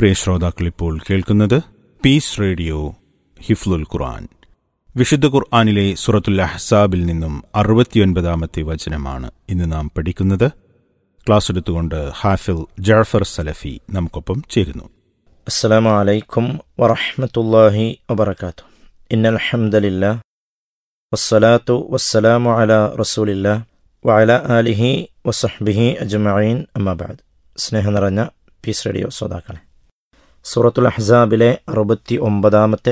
പ്രിയ ശ്രോതാക്കൾ ഇപ്പോൾ കേൾക്കുന്നത് പീസ് റേഡിയോ ഹിഫ്ലുൽ ഖുർആൻ വിശുദ്ധ ഖുർആാനിലെ സുറത്തുൽ അഹ്സാബിൽ നിന്നും അറുപത്തിയൊൻപതാമത്തെ വചനമാണ് ഇന്ന് നാം പഠിക്കുന്നത് ക്ലാസ് എടുത്തുകൊണ്ട് ഹാഫിൽ ജാഫർ സലഫി നമുക്കൊപ്പം ചേരുന്നു السلام عليكم ورحمة الله وبركاته إن الحمد لله والصلاة والسلام على رسول الله وعلى آله وصحبه أجمعين أما بعد സ്നേഹം നിറഞ്ഞ പീസ് റേഡിയോ ശ്രോതാക്കളെ സൂറത്തുൽ അഹ്സാബിലെ അറുപത്തി ഒമ്പതാമത്തെ